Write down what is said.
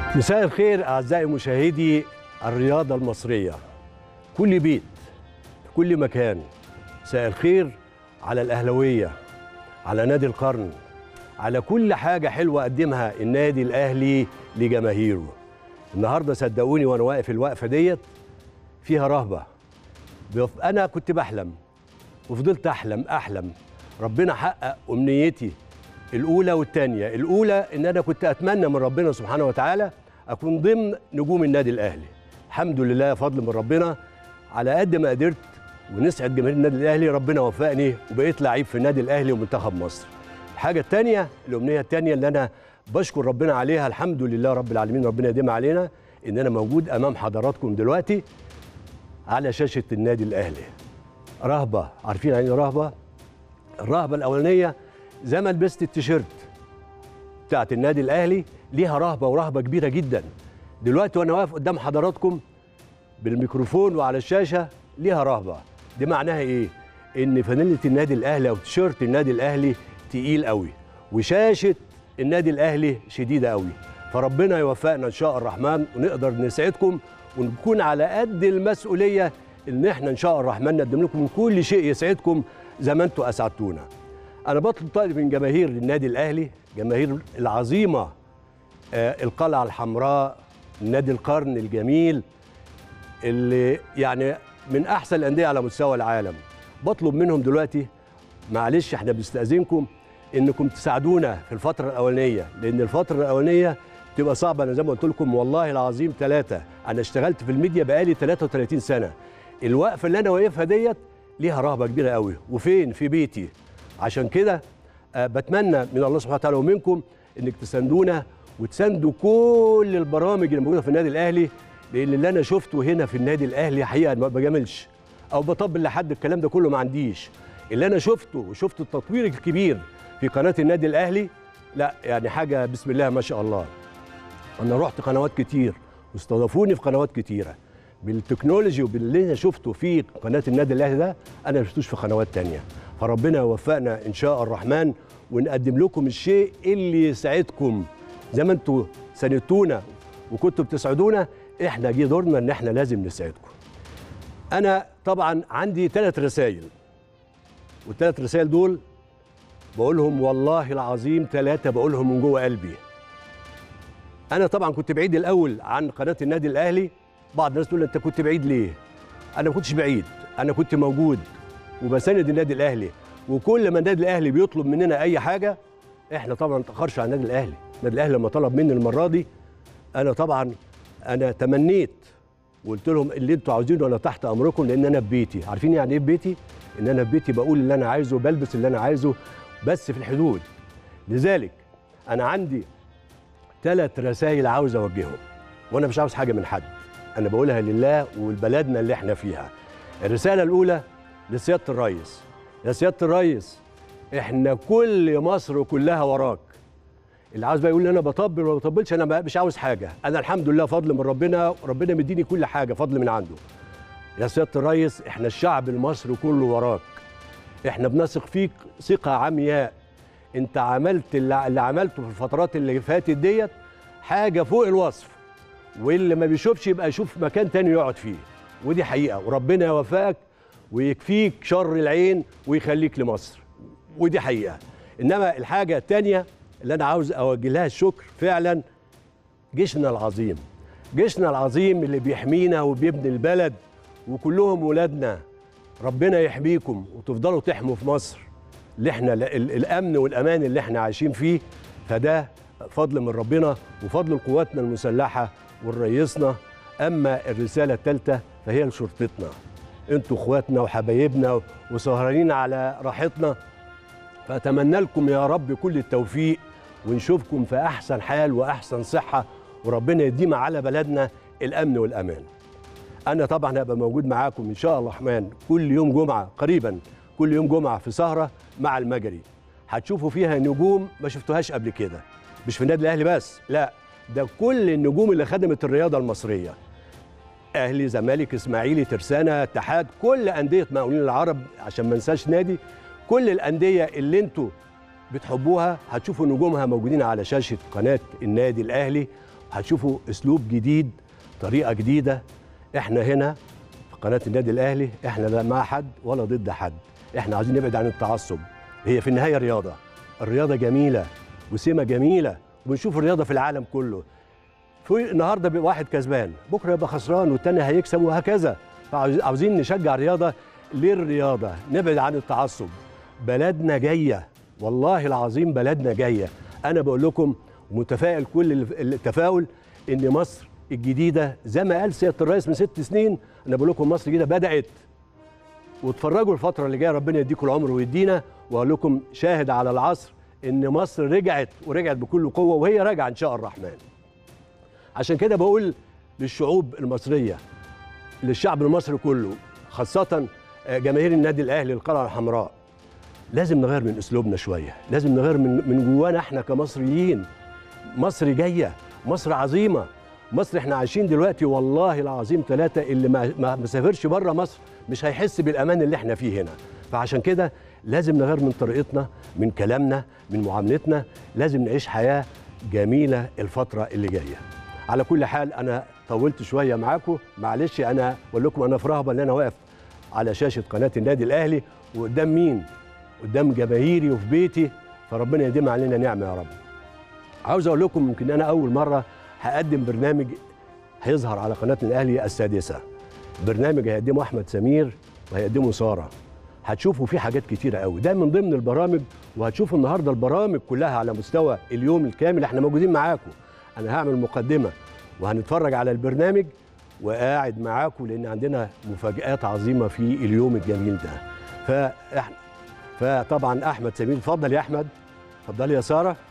مساء الخير أعزائي مشاهدي الرياضة المصرية كل بيت في كل مكان مساء الخير على الأهلوية على نادي القرن على كل حاجة حلوة قدمها النادي الأهلي لجماهيره النهاردة صدقوني وأنا واقف الوقفة ديت فيها رهبة بف- أنا كنت بحلم وفضلت أحلم أحلم ربنا حقق أمنيتي الأولى والثانية الأولى إن أنا كنت أتمنى من ربنا سبحانه وتعالى أكون ضمن نجوم النادي الأهلي الحمد لله فضل من ربنا على قد ما قدرت ونسعد جماهير النادي الأهلي ربنا وفقني وبقيت لعيب في النادي الأهلي ومنتخب مصر الحاجة الثانية الأمنية الثانية اللي أنا بشكر ربنا عليها الحمد لله رب العالمين ربنا يديم علينا إن أنا موجود أمام حضراتكم دلوقتي على شاشة النادي الأهلي رهبة عارفين يعني إيه رهبة الرهبة الأولانية زي ما لبست التيشيرت بتاعت النادي الأهلي ليها رهبة ورهبة كبيرة جدا دلوقتي وأنا واقف قدام حضراتكم بالميكروفون وعلى الشاشة ليها رهبة دي معناها إيه؟ إن فانيلة النادي الأهلي أو تيشيرت النادي الأهلي تقيل قوي وشاشة النادي الأهلي شديدة قوي فربنا يوفقنا إن شاء الرحمن ونقدر نسعدكم ونكون على قد المسؤولية إن إحنا إن شاء الرحمن نقدم لكم كل شيء يسعدكم زي ما أنتم أسعدتونا أنا بطلب طالب من جماهير النادي الأهلي جماهير العظيمة آه، القلعة الحمراء نادي القرن الجميل اللي يعني من احسن الانديه على مستوى العالم بطلب منهم دلوقتي معلش احنا بنستاذنكم انكم تساعدونا في الفتره الاولانيه لان الفتره الاولانيه تبقى صعبه انا زي ما قلت لكم والله العظيم ثلاثه انا اشتغلت في الميديا بقالي 33 سنه الوقفه اللي انا واقفها ديت ليها رهبه كبيره قوي وفين في بيتي عشان كده آه، بتمنى من الله سبحانه وتعالى ومنكم انك تساندونا وتساندوا كل البرامج اللي موجوده في النادي الاهلي لان اللي انا شفته هنا في النادي الاهلي حقيقه ما بجاملش او بطبل لحد الكلام ده كله ما عنديش اللي انا شفته وشفت التطوير الكبير في قناه النادي الاهلي لا يعني حاجه بسم الله ما شاء الله انا رحت قنوات كتير واستضافوني في قنوات كتيره بالتكنولوجي وباللي انا شفته في قناه النادي الاهلي ده انا ما شفتوش في قنوات تانية فربنا يوفقنا ان شاء الرحمن ونقدم لكم الشيء اللي يسعدكم زي ما انتوا ساندتونا وكنتوا بتسعدونا احنا جه دورنا ان احنا لازم نسعدكم انا طبعا عندي ثلاث رسائل والثلاث رسائل دول بقولهم والله العظيم ثلاثه بقولهم من جوه قلبي انا طبعا كنت بعيد الاول عن قناه النادي الاهلي بعض الناس تقول انت كنت بعيد ليه انا ما كنتش بعيد انا كنت موجود وبساند النادي الاهلي وكل ما النادي الاهلي بيطلب مننا اي حاجه احنا طبعا ما نتاخرش على النادي الاهلي النادي الاهلي لما طلب مني المره دي انا طبعا انا تمنيت وقلت لهم اللي انتوا عاوزينه انا تحت امركم لان انا في بيتي عارفين يعني ايه في بيتي ان انا في بيتي بقول اللي انا عايزه بلبس اللي انا عايزه بس في الحدود لذلك انا عندي ثلاث رسائل عاوز اوجههم وانا مش عاوز حاجه من حد انا بقولها لله ولبلدنا اللي احنا فيها الرساله الاولى لسياده الرئيس يا سياده الرئيس احنا كل مصر كلها وراك اللي عاوز بقى يقول لي انا بطبل ولا بطبلش انا بقى مش عاوز حاجه انا الحمد لله فضل من ربنا ربنا مديني كل حاجه فضل من عنده يا سياده الرئيس احنا الشعب المصري كله وراك احنا بنثق فيك ثقه عمياء انت عملت اللي, اللي عملته في الفترات اللي فاتت ديت حاجه فوق الوصف واللي ما بيشوفش يبقى يشوف مكان تاني يقعد فيه ودي حقيقه وربنا يوفقك ويكفيك شر العين ويخليك لمصر ودي حقيقه انما الحاجه الثانيه اللي انا عاوز اوجه لها الشكر فعلا جيشنا العظيم جيشنا العظيم اللي بيحمينا وبيبني البلد وكلهم ولادنا ربنا يحميكم وتفضلوا تحموا في مصر اللي احنا ال- ال- الامن والامان اللي احنا عايشين فيه فده فضل من ربنا وفضل قواتنا المسلحه ورئيسنا اما الرساله الثالثه فهي لشرطتنا انتوا اخواتنا وحبايبنا وسهرانين على راحتنا فاتمنى لكم يا رب كل التوفيق ونشوفكم في احسن حال واحسن صحه وربنا يديم على بلدنا الامن والامان انا طبعا هبقى موجود معاكم ان شاء الله الرحمن كل يوم جمعه قريبا كل يوم جمعه في سهره مع المجري هتشوفوا فيها نجوم ما شفتوهاش قبل كده مش في النادي الاهلي بس لا ده كل النجوم اللي خدمت الرياضه المصريه اهلي زمالك اسماعيلي ترسانه اتحاد كل انديه مقاولين العرب عشان ما انساش نادي كل الانديه اللي انتوا بتحبوها هتشوفوا نجومها موجودين على شاشه قناه النادي الاهلي هتشوفوا اسلوب جديد طريقه جديده احنا هنا في قناه النادي الاهلي احنا لا مع حد ولا ضد حد احنا عايزين نبعد عن التعصب هي في النهايه رياضه الرياضه جميله وسمه جميله وبنشوف الرياضه في العالم كله في النهارده بيبقى واحد كسبان بكره يبقى خسران والتاني هيكسب وهكذا فعاوزين نشجع الرياضه للرياضه نبعد عن التعصب بلدنا جايه والله العظيم بلدنا جايه انا بقول لكم متفائل كل التفاؤل ان مصر الجديده زي ما قال سياده الرئيس من ست سنين انا بقول لكم مصر الجديده بدات واتفرجوا الفتره اللي جايه ربنا يديكم العمر ويدينا واقول لكم شاهد على العصر ان مصر رجعت ورجعت بكل قوه وهي راجعه ان شاء الرحمن عشان كده بقول للشعوب المصريه للشعب المصري كله خاصه جماهير النادي الاهلي القلعه الحمراء لازم نغير من اسلوبنا شويه لازم نغير من من جوانا احنا كمصريين مصر جايه مصر عظيمه مصر احنا عايشين دلوقتي والله العظيم ثلاثه اللي ما ما سافرش بره مصر مش هيحس بالامان اللي احنا فيه هنا فعشان كده لازم نغير من طريقتنا من كلامنا من معاملتنا لازم نعيش حياه جميله الفتره اللي جايه على كل حال انا طولت شويه معاكم معلش انا بقول لكم انا في رهبه ان انا واقف على شاشه قناه النادي الاهلي وقدام مين قدام جماهيري وفي بيتي فربنا يديم علينا نعمه يا رب عاوز اقول لكم يمكن انا اول مره هقدم برنامج هيظهر على قناه الاهلي السادسه برنامج هيقدمه احمد سمير وهيقدمه ساره هتشوفوا فيه حاجات كتيره قوي ده من ضمن البرامج وهتشوفوا النهارده البرامج كلها على مستوى اليوم الكامل احنا موجودين معاكم انا هعمل مقدمه وهنتفرج على البرنامج وقاعد معاكم لان عندنا مفاجات عظيمه في اليوم الجميل ده فاحنا فطبعا احمد سمير اتفضل يا احمد اتفضل يا ساره